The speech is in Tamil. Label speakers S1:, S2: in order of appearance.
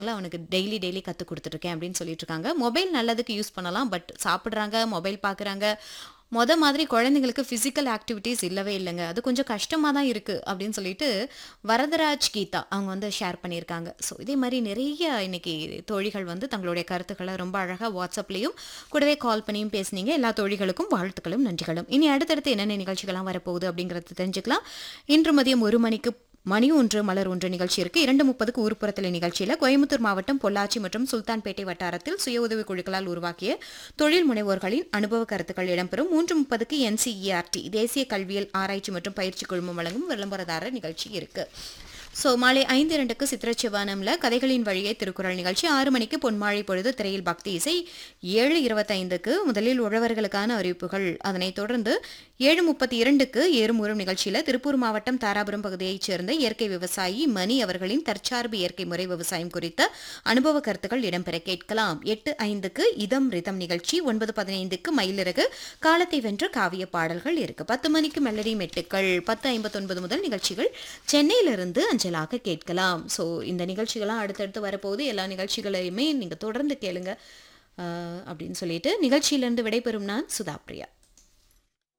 S1: அவனுக்கு டெய்லி டெய்லி கற்றுக் கொடுத்துட்ருக்கேன் அப்படின்னு சொல்லிட்டு இருக்காங்க மொபைல் நல்லதுக்கு யூஸ் பண்ணலாம் பட் சாப்பிட்றாங்க மொபைல் பார்க்குறாங்க மொத மாதிரி குழந்தைங்களுக்கு ஃபிசிக்கல் ஆக்டிவிட்டீஸ் இல்லவே இல்லைங்க அது கொஞ்சம் கஷ்டமாக தான் இருக்குது அப்படின்னு சொல்லிட்டு வரதராஜ் கீதா அவங்க வந்து ஷேர் பண்ணியிருக்காங்க ஸோ இதே மாதிரி நிறைய இன்னைக்கு தோழிகள் வந்து தங்களுடைய கருத்துக்களை ரொம்ப அழகாக வாட்ஸ்அப்லேயும் கூடவே கால் பண்ணியும் பேசுனீங்க எல்லா தோழிகளுக்கும் வாழ்த்துக்களும் நன்றிகளும் இனி அடுத்தடுத்து என்னென்ன நிகழ்ச்சிகள்லாம் வரப்போகுது அப்படிங்கிறத தெரிஞ்சுக்கலாம் இன்று மதியம் ஒரு மணிக்கு மணி ஒன்று மலர் ஒன்று நிகழ்ச்சி இருக்கு இரண்டு முப்பதுக்கு ஊர்ப்புறத்தில் நிகழ்ச்சியில் கோயம்புத்தூர் மாவட்டம் பொள்ளாச்சி மற்றும் சுல்தான்பேட்டை வட்டாரத்தில் சுய உதவி குழுக்களால் உருவாக்கிய தொழில் முனைவோர்களின் அனுபவ கருத்துக்கள் இடம்பெறும் மூன்று முப்பதுக்கு என்சிஇஆர்டி தேசிய கல்வியல் ஆராய்ச்சி மற்றும் பயிற்சி குழுமம் வழங்கும் விளம்பரதாரர் நிகழ்ச்சி இருக்கு ஸோ மாலை ஐந்து இரண்டுக்கு சித்திரச்சிவானம்ல கதைகளின் வழியே திருக்குறள் நிகழ்ச்சி ஆறு மணிக்கு பொன்மாழை பொழுது திரையில் பக்தி இசை ஏழு இருபத்தைந்துக்கு முதலில் உழவர்களுக்கான அறிவிப்புகள் அதனைத் தொடர்ந்து ஏழு முப்பத்தி இரண்டுக்கு ஏறுமுறும் நிகழ்ச்சியில் திருப்பூர் மாவட்டம் தாராபுரம் பகுதியைச் சேர்ந்த இயற்கை விவசாயி மணி அவர்களின் தற்சார்பு இயற்கை முறை விவசாயம் குறித்த அனுபவ கருத்துக்கள் இடம்பெற கேட்கலாம் எட்டு ஐந்துக்கு இதம் ரிதம் நிகழ்ச்சி ஒன்பது பதினைந்துக்கு மயிலிறகு காலத்தை வென்ற காவிய பாடல்கள் இருக்கு பத்து மணிக்கு மெல்லடி மெட்டுக்கள் பத்து ஐம்பத்தொன்பது முதல் நிகழ்ச்சிகள் சென்னையிலிருந்து அஞ்சலாக கேட்கலாம் ஸோ இந்த நிகழ்ச்சிகள்லாம் அடுத்தடுத்து வரப்போகுது எல்லா நிகழ்ச்சிகளையுமே நீங்கள் தொடர்ந்து கேளுங்க அஹ், அப்படின்னு சொல்லிட்டு நிகழ்ச்சியிலிருந்து விடைபெறும் நான் சுதா பிரியா